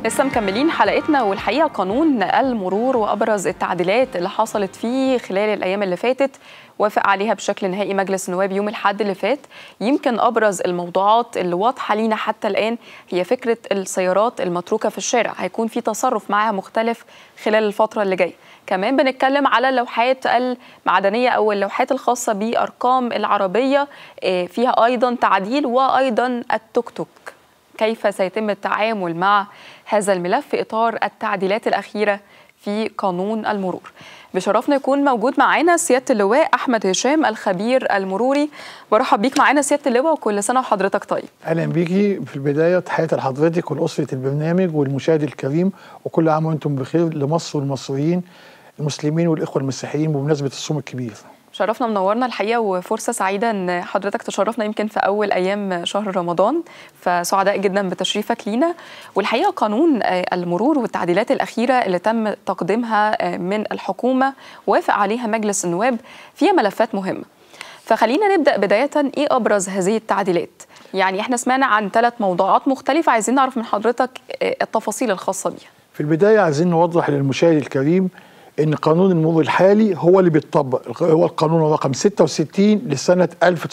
لسه مكملين حلقتنا والحقيقه قانون المرور وابرز التعديلات اللي حصلت فيه خلال الايام اللي فاتت وافق عليها بشكل نهائي مجلس النواب يوم الاحد اللي فات يمكن ابرز الموضوعات اللي واضحه لينا حتى الان هي فكره السيارات المتروكه في الشارع هيكون في تصرف معاها مختلف خلال الفتره اللي جايه كمان بنتكلم على اللوحات المعدنيه او اللوحات الخاصه بارقام العربيه فيها ايضا تعديل وايضا التوك توك كيف سيتم التعامل مع هذا الملف في اطار التعديلات الاخيره في قانون المرور بشرفنا يكون موجود معانا سياده اللواء احمد هشام الخبير المروري برحب بيك معانا سياده اللواء وكل سنه وحضرتك طيب اهلا بيكي في البدايه تحياتي لحضرتك ولاسره البرنامج والمشاهد الكريم وكل عام وانتم بخير لمصر والمصريين المسلمين والاخوه المسيحيين بمناسبه الصوم الكبير شرفنا منورنا الحقيقه وفرصه سعيده ان حضرتك تشرفنا يمكن في اول ايام شهر رمضان فسعداء جدا بتشريفك لينا والحقيقه قانون المرور والتعديلات الاخيره اللي تم تقديمها من الحكومه وافق عليها مجلس النواب فيها ملفات مهمه فخلينا نبدا بدايه ايه ابرز هذه التعديلات يعني احنا سمعنا عن ثلاث موضوعات مختلفه عايزين نعرف من حضرتك التفاصيل الخاصه بيها في البدايه عايزين نوضح للمشاهد الكريم ان قانون المرور الحالي هو اللي بيتطبق هو القانون رقم 66 لسنه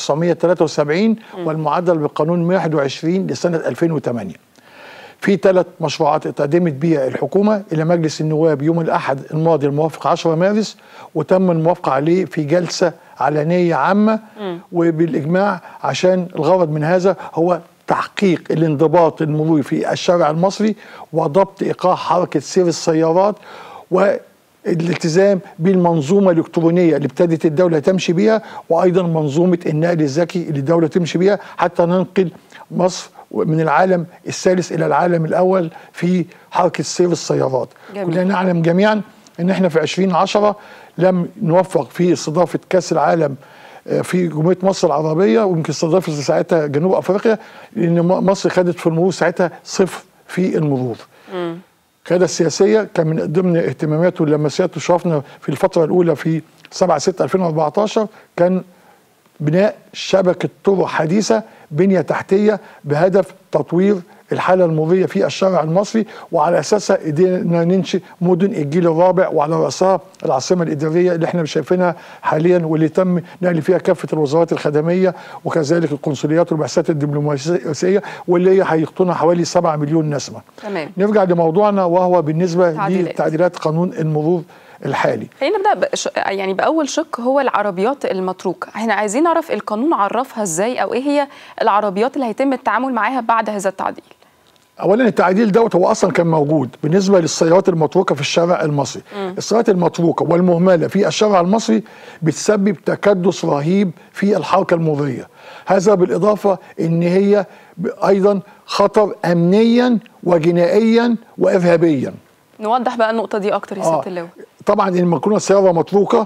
1973 والمعدل بالقانون 121 لسنه 2008 في ثلاث مشروعات اتقدمت بها الحكومه الى مجلس النواب يوم الاحد الماضي الموافق 10 مارس وتم الموافقه عليه في جلسه علنيه عامه م. وبالاجماع عشان الغرض من هذا هو تحقيق الانضباط المروري في الشارع المصري وضبط ايقاع حركه سير السيارات و الالتزام بالمنظومه الالكترونيه اللي ابتدت الدوله تمشي بيها وايضا منظومه النقل الذكي اللي الدوله تمشي بيها حتى ننقل مصر من العالم الثالث الى العالم الاول في حركه سير السيارات جميل. كلنا نعلم جميعا ان احنا في 2010 لم نوفق في استضافه كاس العالم في جمهوريه مصر العربيه ويمكن استضافت ساعتها جنوب افريقيا لان مصر خدت في المرور ساعتها صفر في المرور. م. القياده السياسيه كان من ضمن اهتماماته لما سيادته شرفنا في الفتره الاولى في 7 6 2014 كان بناء شبكه طرق حديثه بنيه تحتيه بهدف تطوير الحاله المروريه في الشارع المصري وعلى اساسها قدرنا ننشئ مدن الجيل الرابع وعلى راسها العاصمه الاداريه اللي احنا شايفينها حاليا واللي تم نقل فيها كافه الوزارات الخدميه وكذلك القنصليات والبعثات الدبلوماسيه واللي هي هيخطونها حوالي 7 مليون نسمه. تمام. نرجع لموضوعنا وهو بالنسبه لتعديلات قانون المرور الحالي خلينا نبدا بش... يعني باول شق هو العربيات المتروكه احنا عايزين نعرف القانون عرفها ازاي او ايه هي العربيات اللي هيتم التعامل معاها بعد هذا التعديل اولا التعديل دوت هو اصلا كان موجود بالنسبه للسيارات المتروكه في الشارع المصري م. السيارات المتروكه والمهمله في الشارع المصري بتسبب تكدس رهيب في الحركه المروريه هذا بالاضافه ان هي ايضا خطر امنيا وجنائيا وارهابيا نوضح بقى النقطه دي اكتر يا سياده اللواء طبعا لما تكون السياره متروكه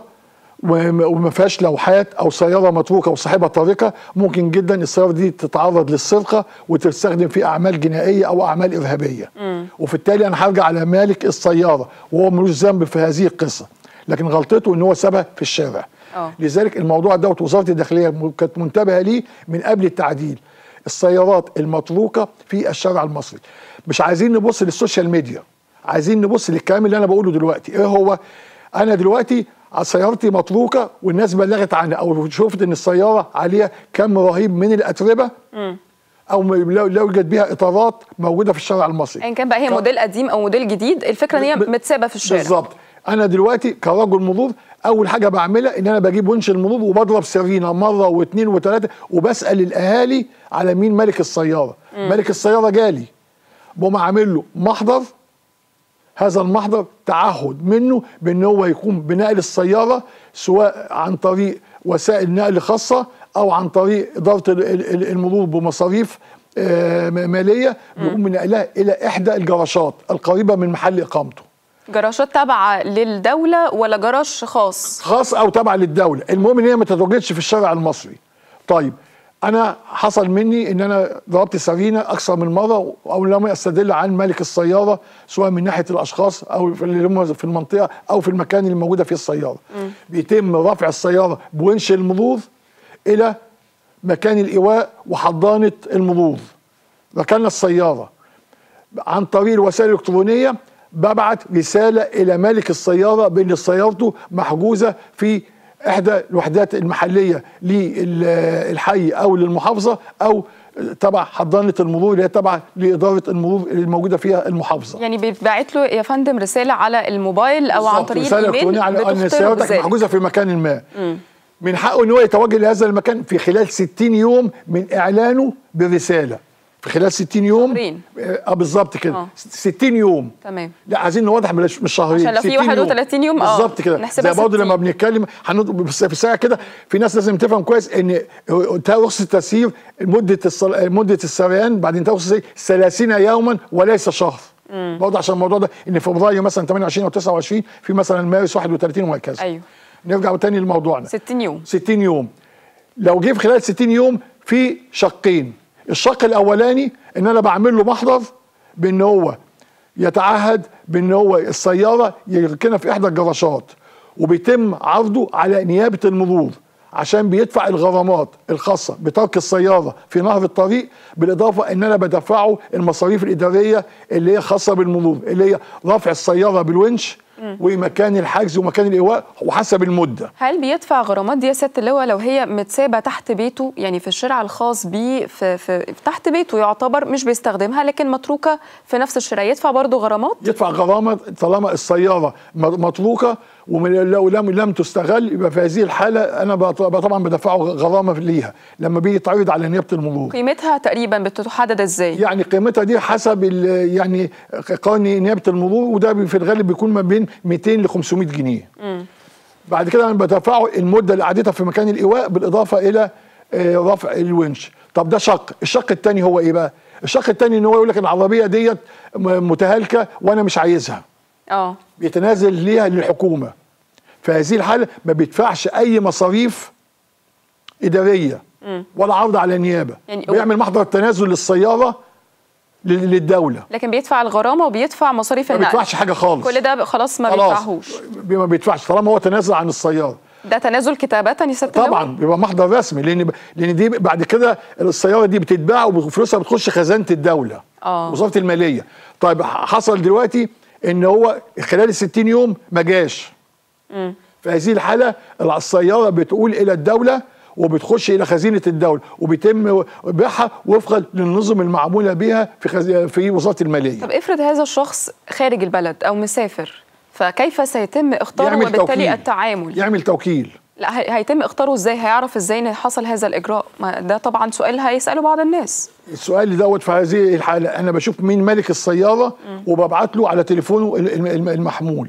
وما فيهاش لوحات او سياره متروكه وصاحبها طريقه ممكن جدا السياره دي تتعرض للسرقه وتستخدم في اعمال جنائيه او اعمال ارهابيه م. وبالتالي انا هرجع على مالك السياره وهو ملوش ذنب في هذه القصه لكن غلطته ان هو سابها في الشارع أوه. لذلك الموضوع دوت وزاره الداخليه كانت منتبهه ليه من قبل التعديل السيارات المتروكه في الشارع المصري مش عايزين نبص للسوشيال ميديا عايزين نبص للكلام اللي انا بقوله دلوقتي ايه هو انا دلوقتي سيارتي متروكه والناس بلغت عنها او شفت ان السياره عليها كم رهيب من الاتربه م. او لو يوجد بها اطارات موجوده في الشارع المصري ان كان بقى هي موديل قديم او موديل جديد الفكره ان هي متسابه في الشارع بالظبط انا دلوقتي كرجل مرور اول حاجه بعملها ان انا بجيب ونش المرور وبضرب سرينه مره واثنين وثلاثه وبسال الاهالي على مين مالك السياره م. مالك السياره جالي بقوم عامل له محضر هذا المحضر تعهد منه بان هو يقوم بنقل السياره سواء عن طريق وسائل نقل خاصه او عن طريق اداره المرور بمصاريف ماليه بيقوم بنقلها الى احدى الجراشات القريبه من محل اقامته. جراشات تابعه للدوله ولا جراج خاص؟ خاص او تابعه للدوله، المهم ان هي ما تتواجدش في الشارع المصري. طيب انا حصل مني ان انا ضربت سرينه اكثر من مره او لم استدل عن مالك السياره سواء من ناحيه الاشخاص او في اللي هم في المنطقه او في المكان اللي موجوده فيه السياره م. بيتم رفع السياره بونش المرور الى مكان الايواء وحضانه المرور ركننا السياره عن طريق الوسائل الالكترونيه ببعت رساله الى مالك السياره بان سيارته محجوزه في احدى الوحدات المحليه للحي او للمحافظه او تبع حضانه المرور اللي هي تبع لاداره المرور الموجوده فيها المحافظه يعني بيتبعت له يا فندم رساله على الموبايل او عن بالظبط، طريق رساله الايميل الكترونيه على ان بتخطره سيارتك بذلك. محجوزه في مكان ما من حقه ان هو يتوجه لهذا المكان في خلال 60 يوم من اعلانه بالرساله في خلال 60 يوم شهرين. اه بالظبط كده آه. 60 يوم تمام لا عايزين نوضح مش مش شهرين عشان لو في 60 31 يوم، آه، بالظبط كده نحسبها زي برضه 60. لما بنتكلم هنض- بس في ساعه كده في ناس لازم تفهم كويس ان انتهاء رخصه التسيير مده الصل... مده السريان بعد انتهاء رخصه التسيير 30 يوما وليس شهر برضه عشان الموضوع ده ان فبراير مثلا 28 او 29 في مثلا مارس 31 وهكذا ايوه نرجع تاني لموضوعنا 60 يوم 60 يوم لو جه في خلال 60 يوم في شقين الشق الاولاني ان انا بعمل له محضر بان هو يتعهد بان هو السياره يركنها في احدى الجراشات وبيتم عرضه على نيابه المرور عشان بيدفع الغرامات الخاصه بترك السياره في نهر الطريق بالاضافه ان انا بدفعه المصاريف الاداريه اللي هي خاصه بالمرور اللي هي رفع السياره بالونش ومكان الحجز ومكان الايواء وحسب المده هل بيدفع غرامات دي يا سياده اللواء لو هي متسابه تحت بيته يعني في الشارع الخاص بيه في, في في تحت بيته يعتبر مش بيستخدمها لكن متروكه في نفس الشارع يدفع برضه غرامات يدفع غرامه طالما السياره م- متروكه ولو لم لم تستغل يبقى في هذه الحاله انا بط- طبعا بدفعه غرامه ليها لما بيجي يتعرض على نيابه المرور قيمتها تقريبا بتحدد ازاي يعني قيمتها دي حسب ال- يعني قانون نيابه المرور وده بي- في الغالب بيكون ما بين 200 ل 500 جنيه بعد كده انا بدفعه المده اللي قعدتها في مكان الايواء بالاضافه الى آه، رفع الونش طب ده شق الشق الثاني هو ايه بقى الشق الثاني ان هو يقول لك العربيه ديت م- متهالكه وانا مش عايزها اه بيتنازل ليها للحكومه في هذه الحاله ما بيدفعش اي مصاريف اداريه ولا عرض على نيابه يعني يعني بيعمل محضر تنازل للسياره لل- للدوله لكن بيدفع الغرامه وبيدفع مصاريف ما النقل بيدفعش حاجه خالص كل ده خلاص ما خلاص بيدفعهوش بي- ما بيدفعش طالما هو تنازل عن السياره ده تنازل كتابه يا سياده اللواء؟ طبعا بيبقى محضر رسمي لان ب... لان دي بعد كده السياره دي بتتباع وفلوسها بتخش خزانه الدوله آه. وزاره الماليه طيب ح- حصل دلوقتي ان هو خلال ال 60 يوم ما جاش في هذه الحاله السياره بتقول الى الدوله وبتخش الى خزينه الدوله وبيتم بيعها وفقا للنظم المعموله بها في خز... في وزاره الماليه طب افرض هذا الشخص خارج البلد او مسافر فكيف سيتم اختاره يعمل وبالتالي توكيل. التعامل يعمل توكيل لا هي- هيتم اختاره ازاي هيعرف ازاي ان حصل هذا الاجراء ما ده طبعا سؤال هيساله بعض الناس السؤال دوت في هذه الحاله انا بشوف مين مالك السياره وببعت له على تليفونه الم- الم- المحمول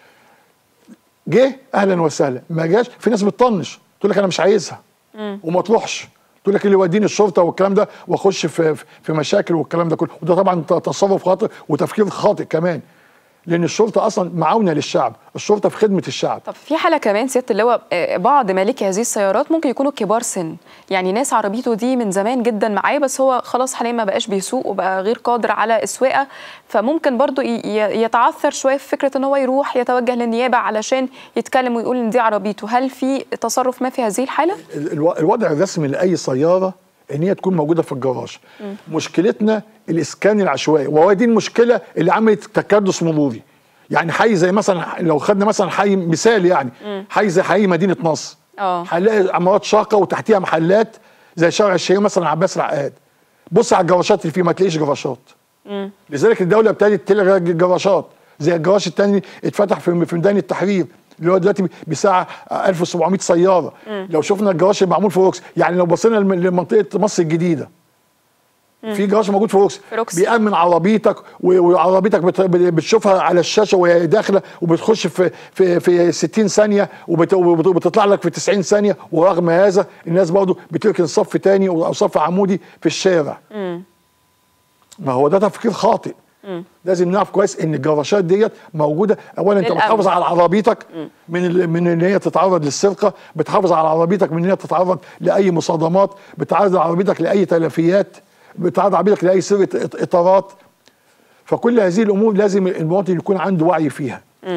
جه اهلا وسهلا ما جاش في ناس بتطنش تقول لك انا مش عايزها وما تروحش تقول لك اللي يوديني الشرطه والكلام ده واخش في في مشاكل والكلام ده كله وده طبعا ت- تصرف خاطئ وتفكير خاطئ كمان لان الشرطه اصلا معاونه للشعب الشرطه في خدمه الشعب طب في حاله كمان سياده اللواء آه، بعض مالكي هذه السيارات ممكن يكونوا كبار سن يعني ناس عربيته دي من زمان جدا معاه بس هو خلاص حاليا ما بقاش بيسوق وبقى غير قادر على السواقه فممكن برضو ي- ي- يتعثر شويه في فكره ان هو يروح يتوجه للنيابه علشان يتكلم ويقول ان دي عربيته هل في تصرف ما في هذه الحاله الو- الوضع الرسمي لاي سياره ان هي تكون موجوده في الجراج مشكلتنا الاسكان العشوائي وهو دي المشكله اللي عملت تكدس مروري يعني حي زي مثلا لو خدنا مثلا حي مثال يعني حي زي حي مدينه نصر اه. هنلاقي عمارات شاقه وتحتيها محلات زي شارع الشهير مثلا عباس العقاد بص على الجراشات اللي فيه ما تلاقيش جراشات لذلك الدوله ابتدت تلغي الجراشات زي الجراج الثاني اتفتح في في ميدان التحرير اللي هو دلوقتي بيساع 1700 سياره لو شفنا الجراج المعمول في روكس يعني لو بصينا لم- لمنطقه مصر الجديده في جراج موجود في روكس في روكس. بيأمن عربيتك و- وعربيتك بت- بتشوفها على الشاشه وهي داخله وبتخش في في في 60 ثانيه وبت- وبت- وبتطلع لك في 90 ثانيه ورغم هذا الناس برضه بتركن صف تاني او صف عمودي في الشارع ما هو ده تفكير خاطئ لازم نعرف كويس ان الجراشات ديت موجوده اولا انت للأمن. بتحافظ على عربيتك من ال- من ان هي تتعرض للسرقه بتحافظ على عربيتك من ان هي تتعرض لاي مصادمات بتعرض عربيتك لاي تلفيات بتعرض عربيتك لاي سرقه إط- اطارات فكل هذه الامور لازم المواطن يكون عنده وعي فيها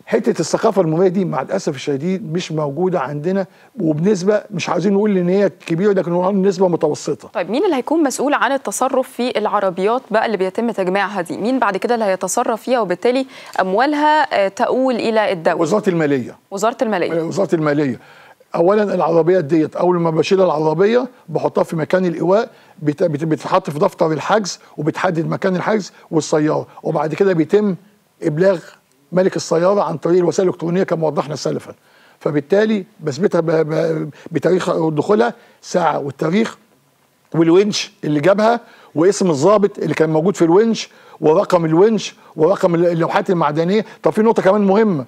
حته الثقافه الماليه دي مع الاسف الشديد مش موجوده عندنا وبنسبه مش عايزين نقول ان هي كبيره لكن هو نسبه متوسطه طيب مين اللي هيكون مسؤول عن التصرف في العربيات بقى اللي بيتم تجميعها دي مين بعد كده اللي هيتصرف فيها وبالتالي اموالها آه، تؤول الى الدوله وزاره الماليه وزاره الماليه وزاره الماليه اولا العربيات ديت اول ما بشيل العربيه بحطها في مكان الايواء بت- بت- بتتحط في دفتر الحجز وبتحدد مكان الحجز والسياره وبعد كده بيتم ابلاغ مالك السياره عن طريق الوسائل الالكترونيه كما وضحنا سلفا فبالتالي بثبتها ب- ب- بتاريخ دخولها ساعه والتاريخ والونش اللي جابها واسم الضابط اللي كان موجود في الونش ورقم الونش ورقم اللوحات المعدنيه طب في نقطه كمان مهمه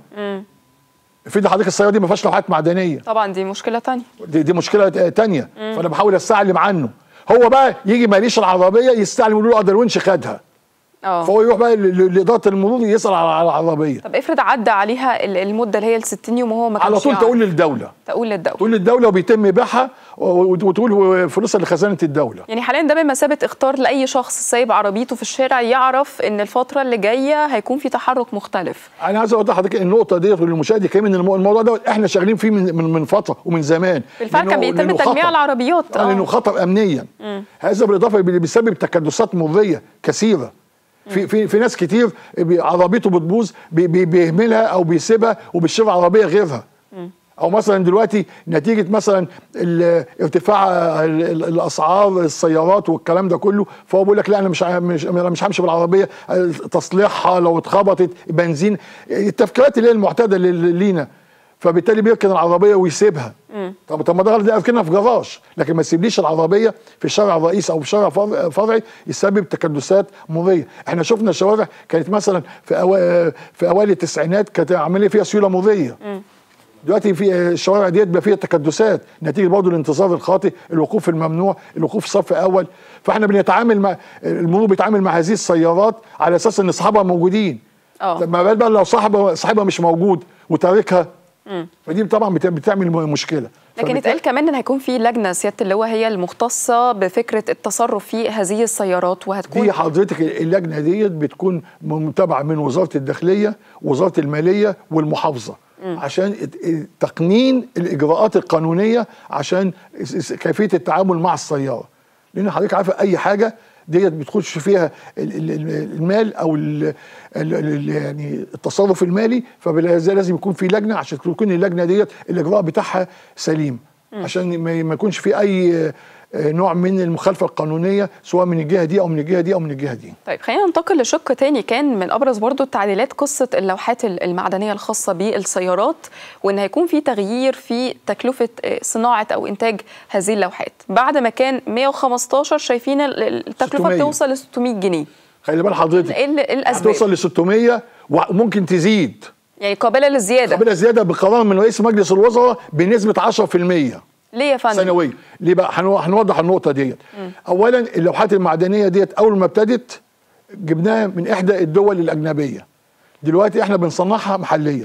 افرض حضرتك السياره دي ما فيهاش لوحات معدنيه طبعا دي مشكله تانية دي, دي مشكله تانية فانا بحاول استعلم عنه هو بقى يجي ماليش العربيه يستعلم يقول له اه ده الونش خدها اه فهو يروح بقى ل- ل- لاداره المرور يسال على على العربيه طب افرض عدى عليها ال- المده اللي هي ال 60 يوم وهو ما كانش على طول يعرف. تقول للدوله تقول للدوله تقول للدوله وبيتم بيعها و- و- وتقول فلوسها لخزانه الدوله يعني حاليا ده بمثابه اختار لاي شخص سايب عربيته في الشارع يعرف ان الفتره اللي جايه هيكون في تحرك مختلف انا عايز اوضح لحضرتك النقطه ديت وللمشاهد كمان ان المو- الموضوع ده احنا شغالين فيه من من, من فتره ومن زمان بالفعل كان لأنه- بيتم لأنه تجميع خطر. العربيات آه. لانه خطر امنيا هذا بالاضافه اللي بيسبب تكدسات مرضيه كثيره في في في ناس كتير بي- عربيته بتبوظ بي- بي- بيهملها او بيسيبها وبيشتري عربيه غيرها او مثلا دلوقتي نتيجه مثلا ال- ارتفاع ال- ال- الاسعار السيارات والكلام ده كله فهو بيقول لك لا انا مش ع- مش انا مش همشي بالعربيه تصليحها لو اتخبطت بنزين التفكيرات اللي هي المعتاده لل- لينا فبالتالي بيركن العربيه ويسيبها طب طب ما ده غلط ده اركنها في جراج لكن ما تسيبليش العربيه في الشارع الرئيسي او في شارع فرع- فرعي يسبب تكدسات مريه احنا شفنا شوارع كانت مثلا في أوا... في اوائل التسعينات كانت عمليه فيها سيوله مريه دلوقتي في الشوارع ديت بقى فيها تكدسات نتيجه برضه الانتظار الخاطئ الوقوف الممنوع الوقوف في صف اول فاحنا بنتعامل مع المرور بيتعامل مع هذه السيارات على اساس ان اصحابها موجودين اه. طب ما بال بقى لو صاحبها صاحبها مش موجود وتاركها فدي طبعا بت- بتعمل مشكله لكن فبالتالي- اتقال كمان ان هيكون في لجنه سياده اللواء هي المختصه بفكره التصرف في هذه السيارات وهتكون دي حضرتك اللجنه ديت بتكون متابعه من وزاره الداخليه وزاره الماليه والمحافظه عشان ات- ات- تقنين الاجراءات القانونيه عشان اس- اس- كيفيه التعامل مع السياره لان حضرتك عارفه اي حاجه ديت بتخش فيها ال- ال- ال- المال او ال ال ال يعني التصرف المالي فبالتالي لازم يكون في لجنه عشان تكون اللجنه ديت الاجراء بتاعها سليم عشان ما ما يكونش في اي آه، نوع من المخالفه القانونيه سواء من الجهه دي او من الجهه دي او من الجهه دي طيب خلينا ننتقل لشق تاني كان من ابرز برضو التعديلات قصه اللوحات ال- المعدنيه الخاصه بالسيارات وان هيكون في تغيير في تكلفه آه، صناعه او انتاج هذه اللوحات بعد ما كان 115 شايفين ال- ال- التكلفه 600. بتوصل ل 600 جنيه خلي بال حضرتك ايه ال- إيه الاسباب هتوصل ل 600 وممكن تزيد يعني قابله للزياده قابله زياده بقرار من رئيس مجلس الوزراء بنسبه 10% ليه يا فندم سنويا ليه بقى هنو- هنوضح النقطه ديت اولا اللوحات المعدنيه ديت اول ما ابتدت جبناها من احدى الدول الاجنبيه دلوقتي احنا بنصنعها محليا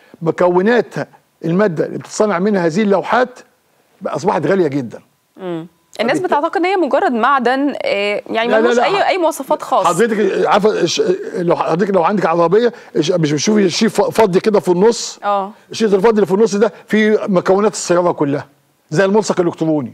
مكونات الماده اللي بتتصنع منها هذه اللوحات بقى اصبحت غاليه جدا الناس بتعتقد ان هي مجرد معدن آه، يعني لا، لا، ملوش لا. اي اي مواصفات خاصه حضرتك عارفه الش- لو حضرتك لو عندك عربيه الش- مش بتشوفي الشيء ف- فضي كده في النص اه الشيء الفضي اللي في النص ده فيه مكونات السياره كلها زي الملصق الالكتروني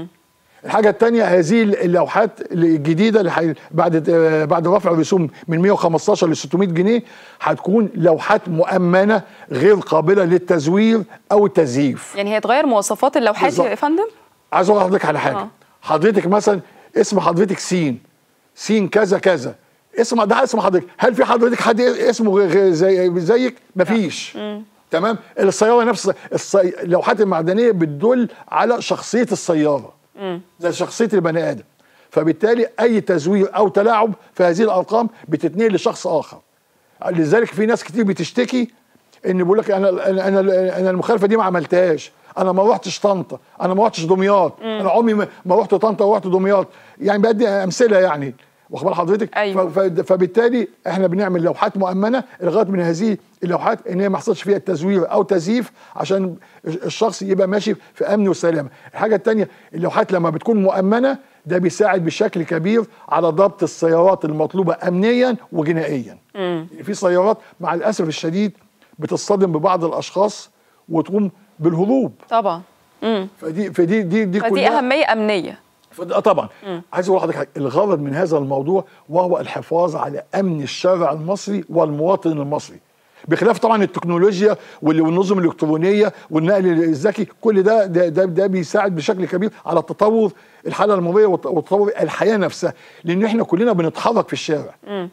الحاجه الثانيه هذه اللوحات الجديده اللي حي... بعد آه، بعد رفع الرسوم من 115 ل 600 جنيه هتكون لوحات مؤمنه غير قابله للتزوير او التزييف يعني هيتغير مواصفات اللوحات يا بالظبط. فندم عايز اقول لحضرتك على حاجه آه. حضرتك مثلا اسم حضرتك سين سين كذا كذا اسم ده اسم حضرتك هل في حضرتك حد اسمه غ- غ- زي زيك مفيش تمام السياره نفس السي... اللوحات المعدنيه بتدل على شخصيه السياره زي شخصيه البني ادم فبالتالي اي تزوير او تلاعب في هذه الارقام بتتنقل لشخص اخر لذلك في ناس كتير بتشتكي ان بيقول لك انا انا انا انا المخالفه دي ما عملتهاش انا ما رحتش طنطا انا ما رحتش دمياط انا عمري ما- ما رحت طنطا ورحت دمياط يعني بدي امثله يعني واخد بال حضرتك أيوة. ف- ف- فبالتالي احنا بنعمل لوحات مؤمنه لغايه من هذه اللوحات ان هي ما يحصلش فيها تزوير او تزييف عشان الشخص يبقى ماشي في امن وسلامه الحاجه الثانيه اللوحات لما بتكون مؤمنه ده بيساعد بشكل كبير على ضبط السيارات المطلوبه امنيا وجنائيا في سيارات مع الاسف الشديد بتصطدم ببعض الاشخاص وتقوم بالهروب طبعا امم فدي فدي دي دي فدي كلها اهميه امنيه فد- اه طبعا عايز اقول لحضرتك حاجة، الغرض من هذا الموضوع وهو الحفاظ على امن الشارع المصري والمواطن المصري بخلاف طبعا التكنولوجيا وال- والنظم الالكترونيه والنقل الذكي كل ده ده, ده ده بيساعد بشكل كبير على تطور الحاله المروريه وت- وتطور الحياه نفسها لان احنا كلنا بنتحرك في الشارع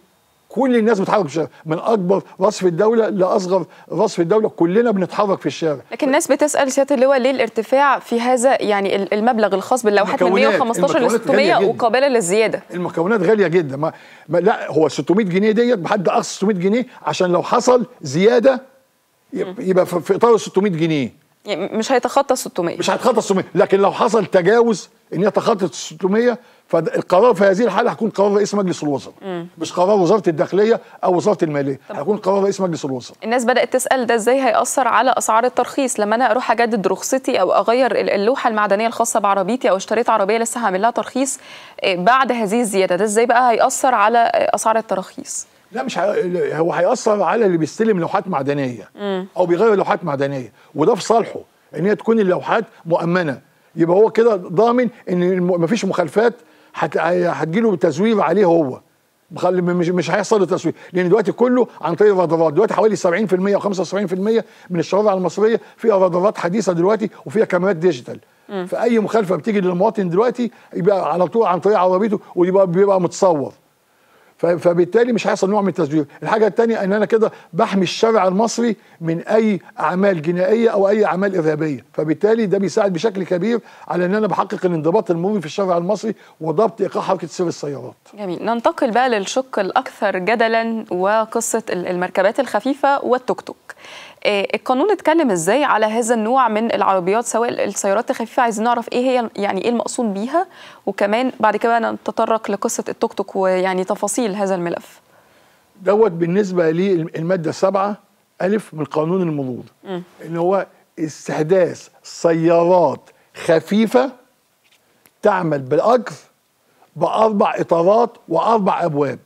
كل الناس بتتحرك في الشارع من اكبر راس في الدوله لاصغر راس في الدوله كلنا بنتحرك في الشارع لكن الناس بتسال سياده اللواء ليه الارتفاع في هذا يعني ال- المبلغ الخاص باللوحات من المكونات- 115 ل المكونات غالية 600 جداً. وقابله للزياده المكونات غاليه جدا ما, ما لا هو 600 جنيه ديت بحد اقصى 600 جنيه عشان لو حصل زياده يب- يبقى في في اطار 600 جنيه يعني مش هيتخطى 600 مش هتخطى 600 لكن لو حصل تجاوز ان هي تخطت 600 فالقرار في هذه الحاله هيكون قرار رئيس مجلس الوزراء مش قرار وزاره الداخليه او وزاره الماليه هيكون قرار رئيس مجلس الوزراء الناس بدات تسال ده ازاي هياثر على اسعار الترخيص لما انا اروح اجدد رخصتي او اغير ال- اللوحه المعدنيه الخاصه بعربيتي او اشتريت عربيه لسه هعمل لها ترخيص آه، بعد هذه الزياده ده ازاي بقى هياثر على آه، اسعار التراخيص لا مش ه... هو هيأثر على اللي بيستلم لوحات معدنيه او بيغير لوحات معدنيه وده في صالحه ان هي تكون اللوحات مؤمنه يبقى هو كده ضامن ان الم- مفيش مخالفات هت... هتجيله تزوير عليه هو مخل- مش مش هيحصل له تسويق لان دلوقتي كله عن طريق الرادارات دلوقتي حوالي 70% او 75% من الشوارع المصريه فيها رادارات حديثه دلوقتي وفيها كاميرات ديجيتال فاي مخالفه بتيجي للمواطن دلوقتي يبقى على طول عن طريق عربيته ويبقى بيبقى متصور ف- فبالتالي مش هيحصل نوع من التزوير الحاجه الثانيه ان انا كده بحمي الشارع المصري من اي اعمال جنائيه او اي اعمال ارهابيه فبالتالي ده بيساعد بشكل كبير على ان انا بحقق الانضباط المروري في الشارع المصري وضبط ايقاع حركه سير السيارات جميل ننتقل بقى للشق الأكثر جدلا وقصة ال- المركبات الخفيفة والتوك توك آه، القانون اتكلم ازاي على هذا النوع من العربيات سواء السيارات الخفيفة عايزين نعرف ايه هي يعني ايه المقصود بيها وكمان بعد كده بقى نتطرق لقصة التوك توك ويعني تفاصيل هذا الملف دوت بالنسبه للماده 7 الف من قانون المرور ان هو استحداث سيارات خفيفه تعمل بالاجر باربع اطارات واربع ابواب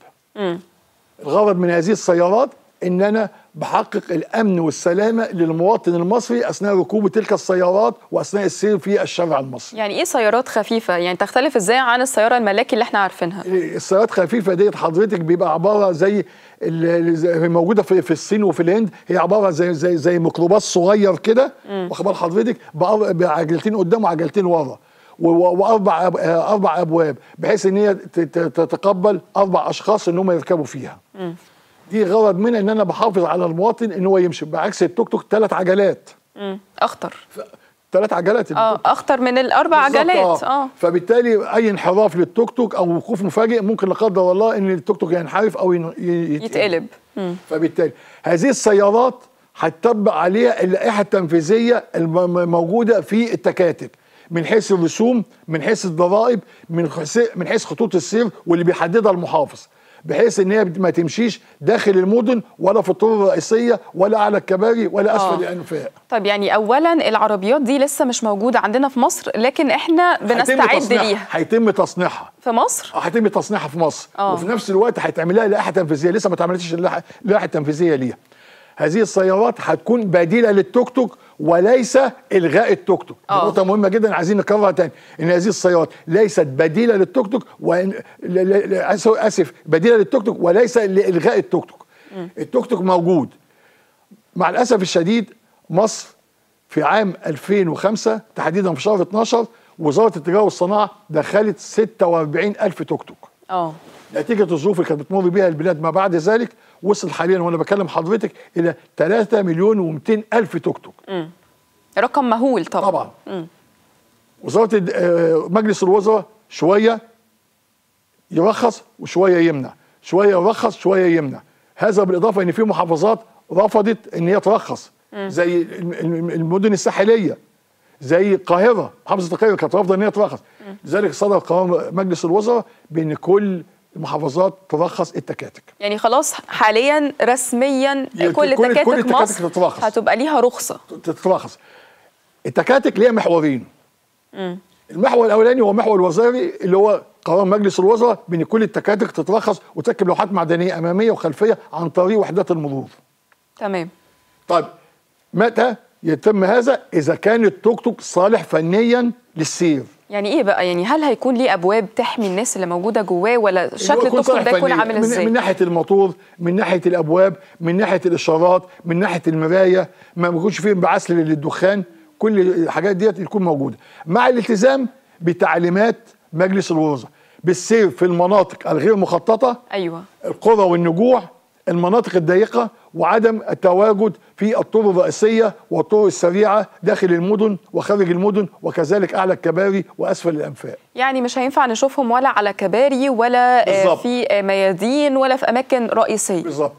الغرض من هذه السيارات ان انا بحقق الامن والسلامه للمواطن المصري اثناء ركوب تلك السيارات واثناء السير في الشارع المصري يعني ايه سيارات خفيفة يعني تختلف ازاي عن السيارة الملاكي اللي احنا عارفينها السيارات خفيفه ديت حضرتك بيبقى عباره زي ال- زي- هي موجوده في في الصين وفي الهند هي عباره زي زي زي ميكروباص صغير كده واخد بال حضرتك بأر- بعجلتين قدام وعجلتين ورا و- و- واربع أب- آه، اربع ابواب بحيث ان هي ت- ت- تتقبل اربع اشخاص ان هم يركبوا فيها دي غرض منها ان انا بحافظ على المواطن ان هو يمشي بعكس التوك توك ثلاث عجلات مم. اخطر ثلاث عجلات اه اخطر من الاربع بالظبط، عجلات اه فبالتالي اي انحراف للتوك توك او وقوف مفاجئ ممكن لا قدر الله ان التوك توك ينحرف او ين- ي- يتقلب مم. فبالتالي هذه السيارات هتطبق عليها اللائحه التنفيذيه الموجوده في التكاتك من حيث الرسوم من حيث الضرائب من حيث من حيث خطوط السير واللي بيحددها المحافظ بحيث ان هي ما تمشيش داخل المدن ولا في الطرق الرئيسيه ولا على الكباري ولا اسفل آه. الانفاق طيب يعني اولا العربيات دي لسه مش موجوده عندنا في مصر لكن احنا هيتم بنستعد تصنيعها- ليها هيتم تصنيعها في مصر اه هيتم تصنيعها في مصر آه. وفي نفس الوقت هيتعمل لها لائحه تنفيذيه لسه ما اتعملتش اللائحه اللائحة التنفيذيه ليها هذه السيارات هتكون بديله للتوك توك وليس الغاء التوك توك دي آه. نقطه مهمه جدا عايزين نكررها تاني ان هذه السيارات ليست بديله للتوك توك وإن ل- ل- ل- آسف- اسف بديله للتوك توك وليس لالغاء التوك توك التوك توك موجود مع الاسف الشديد مصر في عام 2005 تحديدا في شهر 12 وزاره التجاره والصناعه دخلت 46 الف توك توك اه نتيجه الظروف اللي كانت بتمر بيها البلاد ما بعد ذلك وصل حاليا وانا بكلم حضرتك الى 3 مليون و200 الف توك توك رقم مهول طبعا طبعا وزاره الد- آه، مجلس الوزراء شويه يرخص وشويه يمنع شويه يرخص شويه يمنع هذا بالاضافه ان في محافظات رفضت ان هي ترخص زي الم- الم- المدن الساحليه زي القاهره محافظه القاهره كانت رافضه ان هي ترخص لذلك صدر قرار مجلس الوزراء بان كل المحافظات ترخص التكاتك يعني خلاص حاليا رسميا يعني كل كل- كل تكاتك التكاتك مصر تترخص. هتبقى ليها رخصه تترخص التكاتك ليها محورين المحور الاولاني هو محور الوزاري اللي هو قرار مجلس الوزراء بان كل التكاتك تترخص وتركب لوحات معدنيه اماميه وخلفيه عن طريق وحدات المرور تمام طيب متى يتم هذا اذا كان التوك توك صالح فنيا للسير يعني ايه بقى يعني هل هيكون ليه ابواب تحمي الناس اللي موجوده جواه ولا شكل يكون التوك توك صالح ده يكون فنياً. عامل من, ازاي من ناحيه الموتور من ناحيه الابواب من ناحيه الاشارات من ناحيه المرايه ما يكونش فيه انبعاث للدخان كل الحاجات ديت تكون موجوده مع الالتزام بتعليمات مجلس الوزراء بالسير في المناطق الغير مخططه ايوه القرى والنجوع المناطق الضيقة وعدم التواجد في الطرق الرئيسية والطرق السريعة داخل المدن وخارج المدن وكذلك أعلى الكباري وأسفل الأنفاق يعني مش هينفع نشوفهم ولا على كباري ولا آه، بالظبط. في آه، ميادين ولا في اماكن رئيسيه بالظبط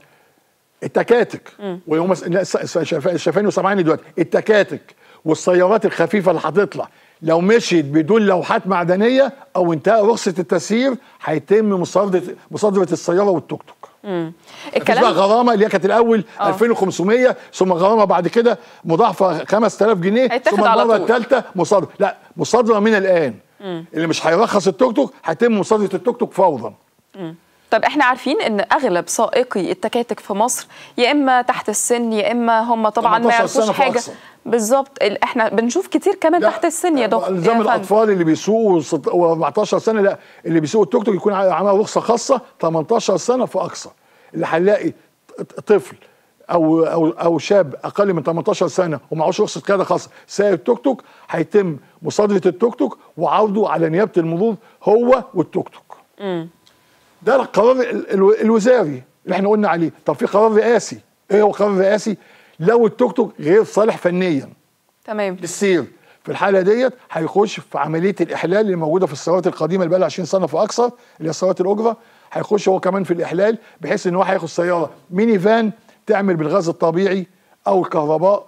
التكاتك وهم شايفين وسامعيني دلوقتي التكاتك والسيارات الخفيفة اللي هتطلع لو مشيت بدون لوحات معدنية أو انتهى رخصة التسيير هيتم مصادرة مصادرة السيارة والتوك توك مفيش بقى الكلام غرامه اللي هي كانت الاول آه. 2500 ثم غرامه بعد كده مضاعفه 5000 جنيه هيتاخد ثم على المره طول. الثالثه مصادره لا مصادره من الان اللي مش هيرخص التوك توك هيتم مصادره التوك توك فورا طب احنا عارفين ان اغلب سائقي التكاتك في مصر يا اما تحت السن يا اما هم طبعا ما 18 يعرفوش سنة حاجه فأقصى. بالظبط ال- احنا بنشوف كتير كمان لا، تحت السن يا دكتور الزام يا فندم. الاطفال اللي بيسوقوا ست- و14 سنه لا اللي بيسوقوا التوك توك يكون عامل رخصه خاصه 18 سنه فاقصى اللي هنلاقي طفل او او او شاب اقل من 18 سنه ومعهوش رخصه قياده خاصه سايق التوك توك هيتم مصادره التوك توك وعرضه على نيابه المرور هو والتوك توك ده القرار ال- ال- الوزاري اللي احنا قلنا عليه طب في قرار رئاسي ايه هو قرار رئاسي لو التوك توك غير صالح فنيا تمام للسير في الحاله ديت هيخش في عمليه الاحلال اللي موجوده في السيارات القديمه اللي بقى لها 20 سنه فاكثر اللي هي سيارات الاجره هيخش هو كمان في الاحلال بحيث ان هو هياخد سياره ميني فان تعمل بالغاز الطبيعي او الكهرباء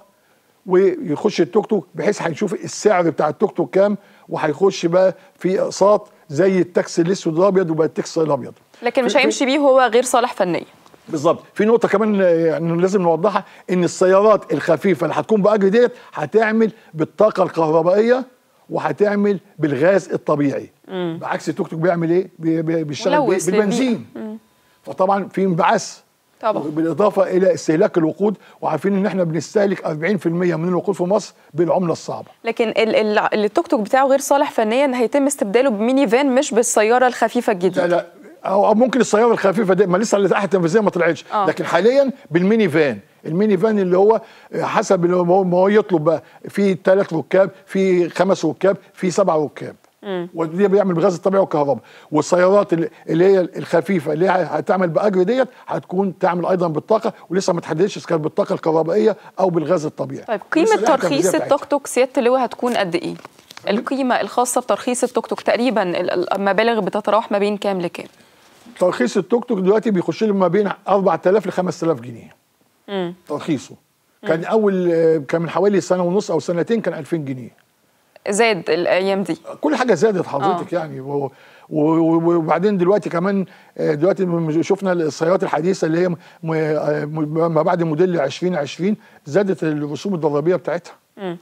ويخش التوك توك بحيث هنشوف السعر بتاع التوك توك كام وهيخش بقى في اقساط زي التاكسي الاسود الابيض وبقى التاكسي الابيض لكن مش في- في- هيمشي بيه وهو غير صالح فنيا بالظبط في نقطه كمان آه، يعني لازم نوضحها ان السيارات الخفيفه اللي هتكون باجر ديت هتعمل بالطاقه الكهربائيه وهتعمل بالغاز الطبيعي بعكس التوك توك بيعمل ايه بي- بي- بيشتغل بإيه؟ ملوث للبيئة. بالبنزين فطبعا في انبعاث طبعا بالاضافه الى استهلاك الوقود وعارفين ان احنا بنستهلك 40% من الوقود في مصر بالعمله الصعبه لكن ال- ال- اللي التوك توك بتاعه غير صالح فنيا هيتم استبداله بميني فان مش بالسياره الخفيفه لا الجديده لا او أو ممكن السياره الخفيفه دي ما لسه اللائحه التنفيذيه ما طلعتش آه. لكن حاليا بالميني فان الميني فان اللي هو حسب اللي هو ما هو يطلب بقى في ثلاث ركاب في خمس ركاب في سبع ركاب ودي بيعمل بالغاز الطبيعي والكهرباء والسيارات اللي اللي هي الخفيفه اللي هي هتعمل باجر ديت هتكون تعمل ايضا بالطاقه ولسه ما تحددش اذا كانت بالطاقه الكهربائيه او بالغاز الطبيعي طيب لسه قيمه اللائحة ترخيص التنفيذية بتاعتها. التوك توك سياده اللواء هتكون قد ايه القيمه الخاصه بترخيص التوك توك تقريبا ال- المبالغ بتتراوح ما بين كام لكام ترخيص التوك توك دلوقتي بيخش له ما بين 4000 ل 5000 جنيه ترخيصه كان اول آه، كان من حوالي سنه ونص او سنتين كان 2000 جنيه زاد الايام دي كل حاجه زادت حضرتك يعني و- و- و- وبعدين دلوقتي كمان آه، دلوقتي م- شفنا السيارات الحديثه اللي هي م- آه، م- ما بعد موديل 2020 زادت الرسوم الضريبيه بتاعتها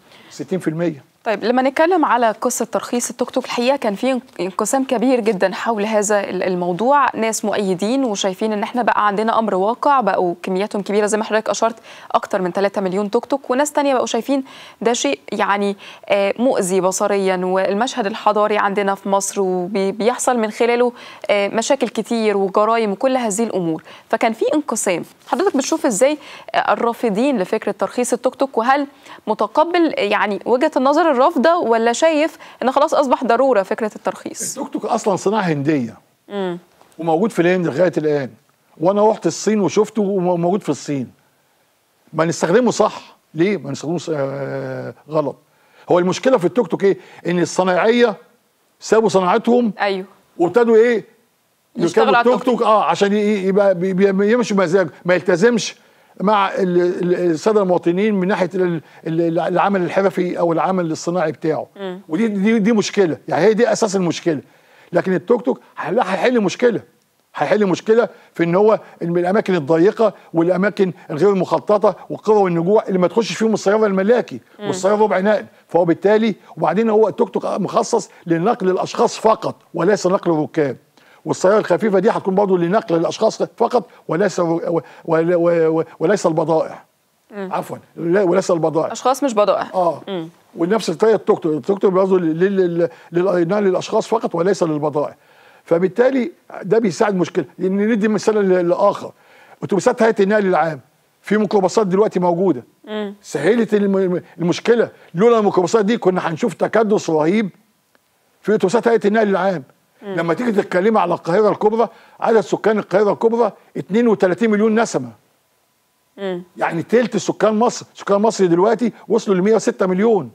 60% طيب لما نتكلم على قصة ترخيص التوك توك الحقيقة كان في انقسام كبير جدا حول هذا ال- الموضوع ناس مؤيدين وشايفين ان احنا بقى عندنا امر واقع بقوا كمياتهم كبيرة زي ما حضرتك اشرت اكتر من 3 مليون توك توك وناس تانية بقوا شايفين ده شيء يعني آه، مؤذي بصريا والمشهد الحضاري عندنا في مصر وبيحصل من خلاله آه، مشاكل كتير وجرائم وكل هذه الامور فكان في انقسام حضرتك بتشوف ازاي آه، الرافضين لفكرة ترخيص التوك توك وهل متقبل يعني وجهة النظر الرافضة ولا شايف ان خلاص اصبح ضرورة فكرة الترخيص التوك توك اصلا صناعه هنديه وموجود في الهند لغايه الان وانا رحت الصين وشفته وموجود في الصين ما نستخدمه صح ليه ما نستخدمه ص- آه، غلط هو المشكله في التوك توك ايه ان الصنايعيه سابوا صناعتهم ايوه وابتدوا ايه يشتغلوا يركبوا على التوك التوك توك اه عشان ي- يبقى بي- بي- يمشي بمزاجه ما يلتزمش مع ال- ال- الساده المواطنين من ناحيه ال- ال- العمل الحرفي او العمل الصناعي بتاعه ودي دي, دي مشكله يعني هي دي اساس المشكله لكن التوك توك هلا هيحل مشكله هيحل مشكله في ان هو من الاماكن الضيقه والاماكن الغير مخططه والقرى والنجوع اللي ما تخش فيهم السياره الملاكي والسياره ربع نقل فهو بالتالي وبعدين هو التوك توك مخصص لنقل الاشخاص فقط وليس نقل الركاب والسياره الخفيفه دي هتكون برضه لنقل الاشخاص فقط وليس و- و- و- وليس البضائع عفوا لا وليس البضائع اشخاص مش بضائع اه ونفس الطريقه التوك توك التوك توك برضه لل- لل- لل- للاشخاص فقط وليس للبضائع فبالتالي ده بيساعد مشكله لان ندي مثال ل- لاخر اتوبيسات هيئه النقل العام في ميكروباصات دلوقتي موجوده سهلت الم- المشكله لولا الميكروباصات دي كنا هنشوف تكدس رهيب في اتوبيسات هيئه النقل العام لما تيجي تتكلمي على القاهره الكبرى عدد سكان القاهره الكبرى 32 مليون نسمه يعني تلت سكان مصر سكان مصر دلوقتي وصلوا ل 106 مليون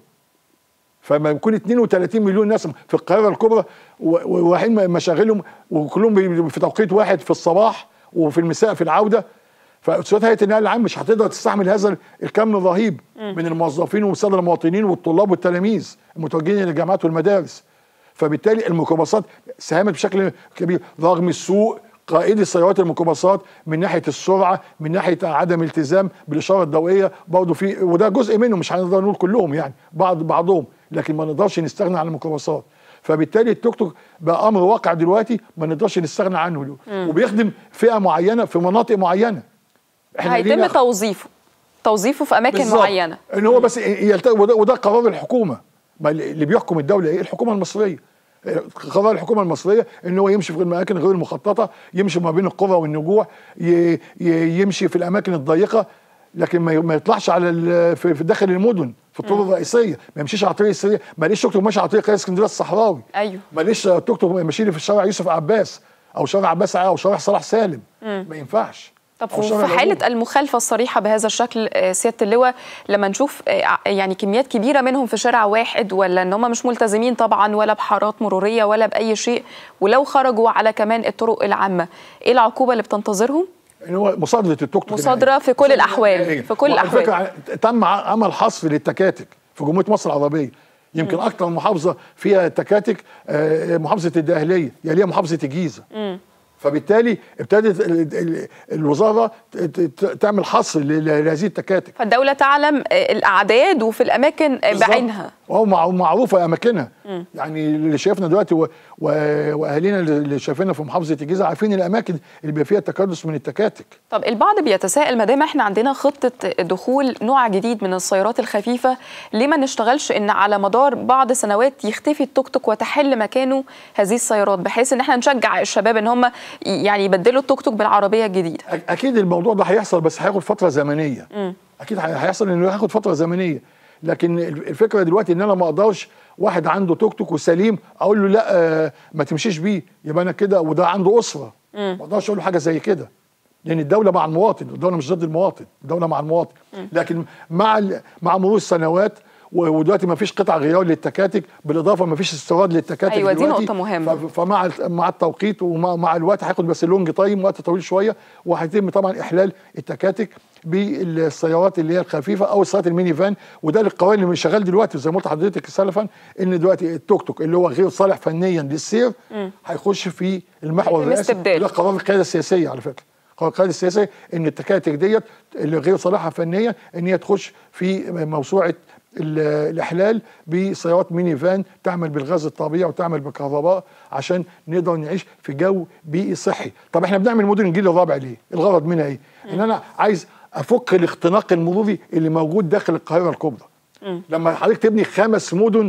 فما يكون 32 مليون نسمه في القاهره الكبرى و- و- ورايحين مشاغلهم وكلهم بي- في توقيت واحد في الصباح وفي المساء في العوده فاسود هيئه النقل العام مش هتقدر تستحمل هذا الكم الرهيب من الموظفين والساده المواطنين والطلاب والتلاميذ المتوجهين الى الجامعات والمدارس فبالتالي الميكروباصات ساهمت بشكل كبير رغم السوء قائدي السيارات الميكروباصات من ناحيه السرعه من ناحيه عدم التزام بالاشاره الضوئيه برضه في وده جزء منهم مش هنقدر نقول كلهم يعني بعض بعضهم لكن ما نقدرش نستغنى عن الميكروباصات فبالتالي التوك توك بقى امر واقع دلوقتي ما نقدرش نستغنى عنه وبيخدم فئه معينه في مناطق معينه هيتم لينا- توظيفه توظيفه في اماكن بالظبط. معينه ان هو بس يلت... وده, وده قرار الحكومه ما اللي بيحكم الدوله ايه الحكومه المصريه قرار الحكومه المصريه ان هو يمشي في الاماكن غير المخططه يمشي ما بين القرى والنجوع ي... ي... يمشي في الاماكن الضيقه لكن ما, ي... ما يطلعش على ال... في... في داخل المدن في الطرق الرئيسيه ما يمشيش على طريق السريع ماليش توك توك ماشي على طريق اسكندريه الصحراوي أيوه. ماليش توك توك ماشي لي في الشارع يوسف عباس او شارع عباس عا او شارع صلاح سالم ما ينفعش طب أو شارع في حالة العبور. المخالفة الصريحة بهذا الشكل آه، سيادة اللواء لما نشوف آه، يعني كميات كبيرة منهم في شارع واحد ولا ان هم مش ملتزمين طبعا ولا بحارات مرورية ولا بأي شيء ولو خرجوا على كمان الطرق العامة ايه العقوبة اللي بتنتظرهم؟ ان هو مصادره التوك توك مصادرة النهائية. في كل مصادرة الأحوال، النهائية. في كل وعلى الأحوال. فكرة تم ع- عمل حصر للتكاتك في جمهوريه مصر العربيه يمكن اكثر محافظه فيها تكاتك آه، محافظه الدقهليه يليها محافظه الجيزه فبالتالي ابتدت ال- ال- الوزاره ت- ت- تعمل حصر ل- لهذه التكاتك فالدولة تعلم آه، الأعداد وفي الأماكن آه، بالظبط. بعينها وهو مع- معروفه اماكنها يعني اللي شايفنا دلوقتي و- و- واهالينا اللي شايفيننا في محافظه الجيزه عارفين الاماكن اللي بيبقى فيها تكدس من التكاتك طب البعض بيتساءل ما دام احنا عندنا خطه دخول نوع جديد من السيارات الخفيفه ليه ما نشتغلش ان على مدار بعض سنوات يختفي التوك توك وتحل مكانه هذه السيارات بحيث ان احنا نشجع الشباب ان هم يعني يبدلوا التوك توك بالعربيه الجديده أك- اكيد الموضوع ده هيحصل بس هياخد فتره زمنيه اكيد هي- هيحصل انه هياخد فتره زمنيه لكن ال- الفكره دلوقتي ان انا ما اقدرش واحد عنده توك توك وسليم اقول له لا آه، ما تمشيش بيه يبقى انا كده وده عنده اسره ما اقدرش اقول له حاجه زي كده لان الدوله مع المواطن الدوله مش ضد المواطن الدوله مع المواطن لكن مع ال- مع مرور السنوات و- ودلوقتي ما فيش قطع غيار للتكاتك بالاضافه ما فيش استيراد للتكاتك أيوة، دي دلوقتي. نقطة مهمة. ف- فمع ال- مع التوقيت ومع مع الوقت هياخد بس لونج تايم وقت طويل شويه وهيتم طبعا احلال التكاتك بالسيارات اللي هي الخفيفه او السيارات الميني فان وده القوانين اللي شغال دلوقتي زي ما قلت لحضرتك سلفا ان دلوقتي التوك توك اللي هو غير صالح فنيا للسير هيخش في المحور يتم الرئاسي استبداله. ده قرار القياده السياسيه على فكره قرار القياده السياسيه ان التكاتك ديت اللي غير صالحه فنيا ان هي تخش في موسوعه ال- الاحلال بسيارات ميني فان تعمل بالغاز الطبيعي وتعمل بالكهرباء عشان نقدر نعيش في جو بيئي صحي طب احنا بنعمل مدن الجيل الرابع ليه الغرض منها ايه ان انا عايز افك الاختناق المروري اللي موجود داخل القاهره الكبرى لما حضرتك تبني خمس مدن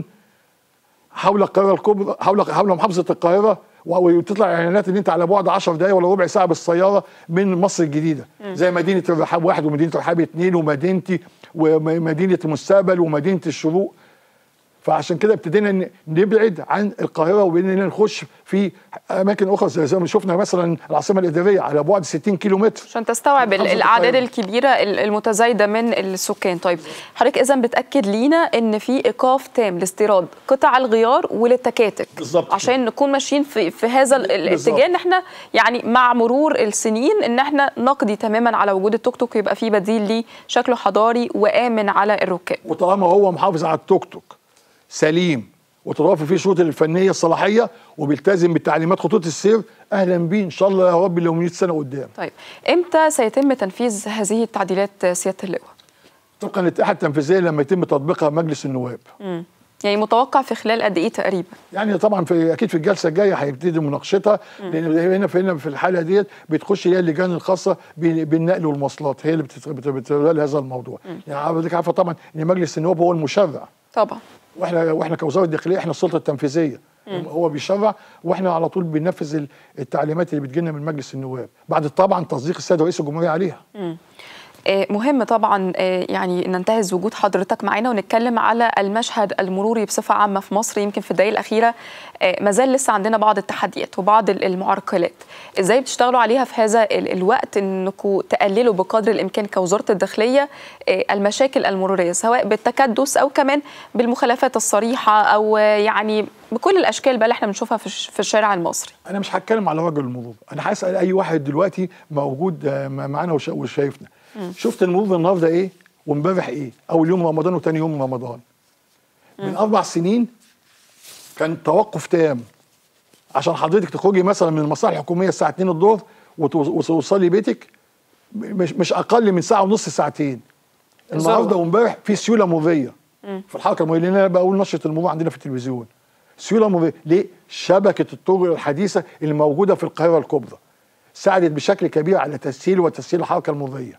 حول القاهره الكبرى حول حول محافظه القاهره و- وتطلع اعلانات ان انت على بعد 10 دقائق ولا ربع ساعه بالسياره من مصر الجديده زي مدينه الرحاب واحد ومدينه الرحاب اثنين ومدينتي ومدينه المستقبل ومدينه الشروق فعشان كده ابتدينا ن- نبعد عن القاهره وبقينا نخش في اماكن اخرى زي زي ما شفنا مثلا العاصمه الاداريه على بعد 60 كيلو متر عشان تستوعب ال- محافظة الاعداد القاهرة. الكبيره ال- المتزايده من السكان طيب حضرتك اذا بتاكد لينا ان في ايقاف تام لاستيراد قطع الغيار وللتكاتك بالظبط عشان نكون ماشيين في في هذا ال- بالظبط. الاتجاه ان احنا يعني مع مرور السنين ان احنا نقضي تماما على وجود التوك توك ويبقى في بديل ليه شكله حضاري وامن على الركاب وطالما هو محافظ على التوك توك سليم وتتوفر فيه شروط الفنيه الصلاحيه وبيلتزم بتعليمات خطوط السير اهلا بيه ان شاء الله يا رب لو 100 سنه قدام طيب امتى سيتم تنفيذ هذه التعديلات سياده اللواء طبقا للائحه التنفيذيه لما يتم تطبيقها مجلس النواب يعني متوقع في خلال قد ايه تقريبا يعني طبعا في اكيد في الجلسه الجايه هيبتدي مناقشتها لان هنا في هنا في الحاله ديت بتخش هي اللجان الخاصه بال- بالنقل والمواصلات هي اللي بت- بت- بتولى هذا الموضوع يعني حضرتك عارفه طبعا ان مجلس النواب هو المشرع طبعا واحنا واحنا كوزاره الداخليه احنا السلطه التنفيذيه هو بيشرع واحنا على طول بننفذ ال- التعليمات اللي بتجيلنا من مجلس النواب بعد طبعا تصديق السيد رئيس الجمهوريه عليها آه، مهم طبعا آه، يعني ننتهز وجود حضرتك معانا ونتكلم على المشهد المروري بصفه عامه في مصر يمكن في الدقائق الاخيره آه، ما زال لسه عندنا بعض التحديات وبعض ال- المعرقلات ازاي بتشتغلوا عليها في هذا ال- الوقت انكم تقللوا بقدر الامكان كوزاره الداخليه آه، المشاكل المروريه سواء بالتكدس او كمان بالمخالفات الصريحه او آه، يعني بكل الاشكال بقى اللي احنا بنشوفها في الش- في الشارع المصري انا مش هتكلم على رجل المرور انا هسال اي واحد دلوقتي موجود آه، معانا وشا- وشايفنا شفت المرور النهارده ايه وامبارح ايه اول يوم رمضان وتاني يوم رمضان من اربع سنين كان توقف تام عشان حضرتك تخرجي مثلا من المصالح الحكوميه الساعه 2 الظهر وتو- وتوصلي بيتك مش مش اقل من ساعه ونص ساعتين النهارده ذروة. وامبارح في سيوله مروريه في الحركه المروريه لان انا بقول نشره المرور عندنا في التلفزيون سيوله مروريه ليه؟ شبكه الطرق الحديثه اللي موجوده في القاهره الكبرى ساعدت بشكل كبير على تسهيل وتسهيل الحركه المروريه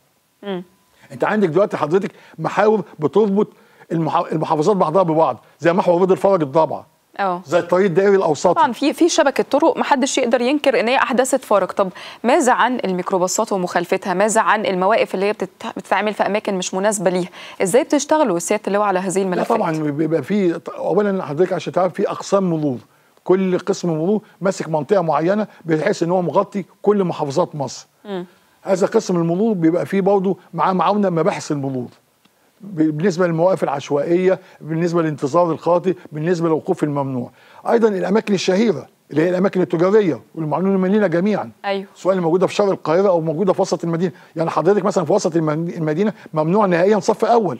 انت عندك دلوقتي حضرتك محاور بتربط المحا- المحافظات بعضها ببعض زي محور رضا الفرج الضبعه اه زي الطريق الدائري الاوسطي طبعا في في شبكه طرق محدش يقدر ينكر ان هي احدثت فارق طب ماذا عن الميكروباصات ومخالفتها ماذا عن المواقف اللي هي بتت- بتتعمل في اماكن مش مناسبه ليها ازاي بتشتغلوا سياده اللواء على هذه لا الملفات طبعا بيبقى في اولا حضرتك عشان تعرف في اقسام مرور كل قسم مرور ماسك منطقه معينه بحيث ان هو مغطي كل محافظات مصر هذا قسم المرور بيبقى فيه برضه معاه معاونه مباحث المرور ب- بالنسبه للمواقف العشوائيه بالنسبه للانتظار الخاطئ بالنسبه للوقوف الممنوع ايضا الاماكن الشهيره اللي هي الاماكن التجاريه والمعلومه لنا جميعا ايوه سواء اللي موجوده في شرق القاهره او موجوده في وسط المدينه يعني حضرتك مثلا في وسط المن- المدينه ممنوع نهائيا صف اول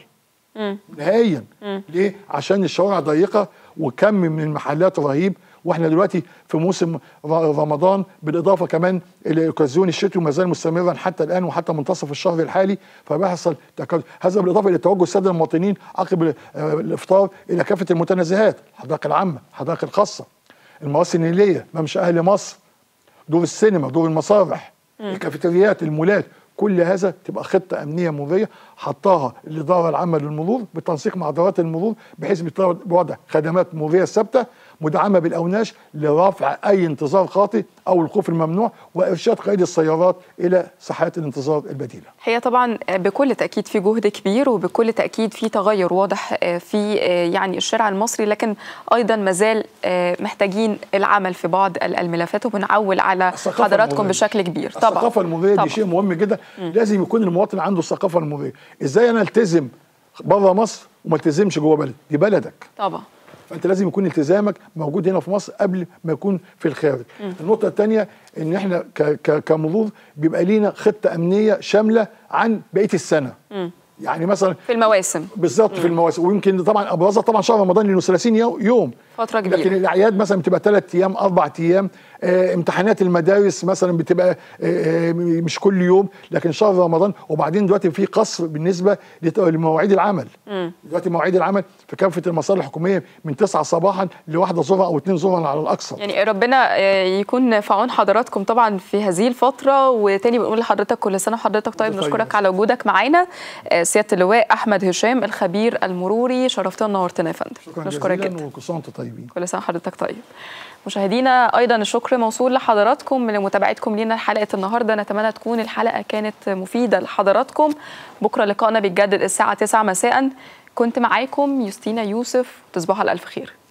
نهائيا ليه عشان الشوارع ضيقه وكم من المحلات رهيب واحنا دلوقتي في موسم ر- رمضان بالاضافه كمان الاوكازيون الشتوي ما زال مستمرا حتى الان وحتى منتصف الشهر الحالي فبيحصل تكاد هذا بالاضافه الى توجه الساده المواطنين عقب ال- آه، الافطار الى كافه المتنزهات الحدائق العامه الحدائق الخاصه المواسم النيليه ممشى اهل مصر دور السينما دور المسارح الكافيتريات المولات كل هذا تبقى خطه امنيه مروريه حطاها الاداره العامه للمرور بالتنسيق مع ادارات المرور بحيث بتوضع- بوضع خدمات مروريه ثابته مدعمه بالاوناش لرفع اي انتظار خاطئ او الوقوف الممنوع وارشاد قائد السيارات الى ساحات الانتظار البديله. هي طبعا بكل تاكيد في جهد كبير وبكل تاكيد في تغير واضح في يعني الشارع المصري لكن ايضا مازال محتاجين العمل في بعض الملفات وبنعول على الثقافة حضراتكم المرورية. بشكل كبير طبعا الثقافه المروريه طبعاً. دي شيء مهم جدا لازم يكون المواطن عنده الثقافه المروريه ازاي انا التزم بره مصر وما التزمش جوه بلد دي بلدك طبعا فانت لازم يكون التزامك موجود هنا في مصر قبل ما يكون في الخارج النقطه الثانيه ان احنا ك- ك- كمرور بيبقى لينا خطه امنيه شامله عن بقيه السنه يعني مثلا في المواسم بالظبط في المواسم ويمكن طبعا ابرزها طبعا شهر رمضان لانه 30 يو- يوم فترة كبيرة. لكن الاعياد مثلا بتبقى ثلاث ايام اربع ايام آه امتحانات المدارس مثلا بتبقى آه آه، مش كل يوم لكن شهر رمضان وبعدين دلوقتي في قصر بالنسبه لت- لمواعيد العمل دلوقتي مواعيد العمل في كافه المصالح الحكوميه من 9 صباحا لواحده ظهرا او 2 ظهرا على الاقصى يعني ربنا آه، يكون في عون حضراتكم طبعا في هذه الفترة وتاني بنقول لحضرتك كل سنة وحضرتك طيب طيب. نشكرك على وجودك معانا آه، سيادة اللواء أحمد هشام الخبير المروري شرفتنا ونورتنا يا فندم شكرا نشكرك جزيلا جدا وكل سنه وانتم طيبين كل سنة وحضرتك طيب مشاهدينا ايضا الشكر موصول لحضراتكم لمتابعتكم لنا حلقه النهارده نتمنى تكون الحلقه كانت مفيده لحضراتكم بكره لقائنا بيتجدد الساعه 9 مساء كنت معاكم يوستينا يوسف تصبحوا على الف خير